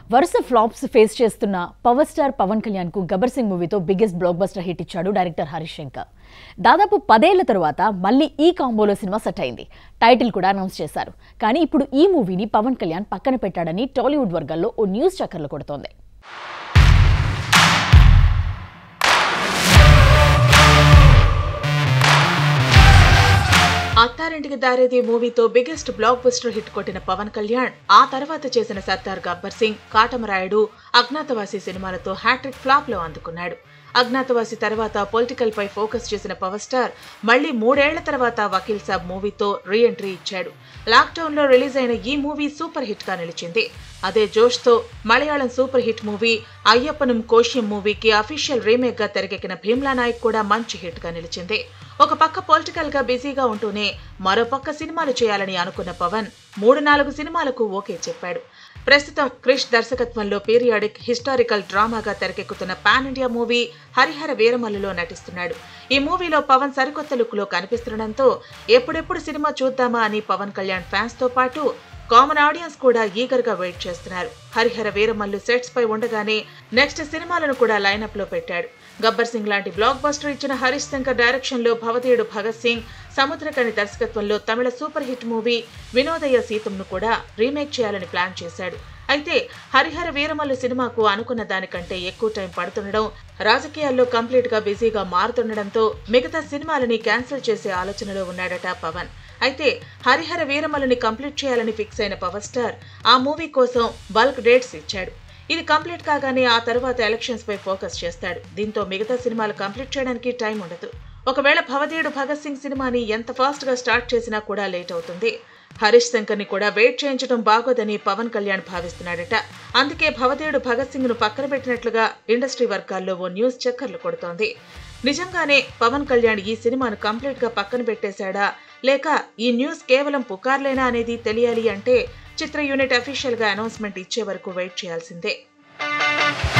వరుస flops face చేస్తున్న power star Pawan Kalyan కు గబ్బర్ సింగ్ మూవీతో బిగ్గెస్ట్ బ్లాక్ బస్టర్ హిట్ ఇచ్చాడు డైరెక్టర్ హరీష్ శంకర్ దాదాపు పదేళ్ల తరువాత మళ్ళీ ఈ కాంబోలో సినిమా సెట్ అయింది టైటిల్ కూడా అనౌన్స్ చేశారు కానీ ఇప్పుడు ఈ మూవీని పవన్ కళ్యాణ్ పక్కన పెట్టాడని టాలీవుడ్ వర్గాల్లో ఓ న్యూస్ చక్కర్లు కొడుతోంది అత్తారింటికి దారేది మూవీతో బిగ్గెస్ట్ బ్లాక్ బస్టర్ హిట్ కొట్టిన పవన్ కళ్యాణ్ ఆ తర్వాత చేసిన సర్దార్ గబ్బర్ సింగ్ కాటమరాయుడు అజ్ఞాతవాసి సినిమాలతో హ్యాట్రిక్ ఫ్లాప్ లో అందుకున్నాడు అజ్ఞాతవాసి తర్వాత పొలిటికల్ పై ఫోకస్ చేసిన పవర్ స్టార్ మళ్లీ మూడేళ్ల తర్వాత వకీల్ సాబ్ మూవీతో రీ ఎంట్రీ ఇచ్చాడు లాక్డౌన్ లో రిలీజ్ అయిన ఈ మూవీ సూపర్ హిట్ గా నిలిచింది అదే జోష్ తో Malayalam super hit movie Ayyappanum Koshiyum మూవీకి అఫీషియల్ రీమేక్ గా తెరకెక్కిన భీమ్లా నాయక్ కూడా మంచి హిట్ గా నిలిచింది ఒక పక్క పొలిటికల్ గా బిజీగా ఉంటూనే మరో పక్క సినిమాలు చేయాలని అనుకున్న పవన్ మూడు నాలుగు సినిమాలకు ఓకే చెప్పాడు ప్రస్తుతం క్రిష్ దర్శకత్వంలో పీరియాడిక్ హిస్టారికల్ డ్రామాగా తెరకెక్కుతున్న పాన్ ఇండియా మూవీ హరిహర వీరమల్లులో నటిస్తున్నాడు ఈ మూవీలో పవన్ సరికొత్త లుక్ లో కనిపిస్తుండటంతో ఎప్పుడెప్పుడు సినిమా చూద్దామా అని పవన్ కళ్యాణ్ ఫ్యాన్స్ తో పాటు కామన్ ఆడియన్స్ కూడా ఈగర్ గా వెయిట్ చేస్తున్నారు హరిహర వీరమల్లు సెట్స్ పై ఉండగానే నెక్స్ట్ సినిమాలను కూడా లైనప్ లో పెట్టాడు గబ్బర్ సింగ్ లాంటి బ్లాక్ బస్టర్ ఇచ్చిన హరీష్ శంకర్ డైరెక్షన్ లో భవతీయుడు భగత్ సింగ్ సముద్రకని దర్శకత్వంలో Tamil super hit movie Vinodhaya సీతంను కూడా రీమేక్ చేయాలని ప్లాన్ చేశాడు అయితే హరిహర వీరమల్లు సినిమాకు అనుకున్న దానికంటే ఎక్కువ టైం పడుతుండడం రాజకీయాల్లో కంప్లీట్ గా బిజీగా మారుతుండడంతో మిగతా సినిమాలని క్యాన్సిల్ చేసే ఆలోచనలో ఉన్నాడట పవన్ అయితే హరిహర వీరమల్లుని కంప్లీట్ చేయాలని ఫిక్స్ అయిన పవర్ స్టార్ ఆ మూవీ కోసం బల్క్ డేట్స్ ఇచ్చాడు ఇది కంప్లీట్ కాగానే ఆ తర్వాత ఎలక్షన్స్ పై ఫోకస్ చేస్తాడు దీంతో మిగతా సినిమాలు కంప్లీట్ చేయడానికి టైం ఉండదు ఒకవేళ భవదీయుడు భగత్ సింగ్ సినిమాని ఎంత ఫాస్ట్ గా స్టార్ట్ చేసినా కూడా లేట్ అవుతుంది హరీష్ శంకర్ ని కూడా వెయిట్ చేయించడం బాగోదని పవన్ కళ్యాణ్ భావిస్తున్నాడట అందుకే భవదీయుడు భగత్ సింగ్ ను పక్కన పెట్టినట్లుగా ఇండస్ట్రీ వర్గాల్లో ఓ న్యూస్ చక్కర్లు కొడుతోంది నిజంగానే పవన్ కళ్యాణ్ ఈ సినిమాను కంప్లీట్ గా పక్కన పెట్టేశాడా లేక ఈ న్యూస్ కేవలం పుకార్లేనా అనేది తెలియాలి అంటే చిత్ర యూనిట్ అఫీషియల్ గా అనౌన్స్మెంట్ ఇచ్చే వరకు వెయిట్ చేయాల్సిందే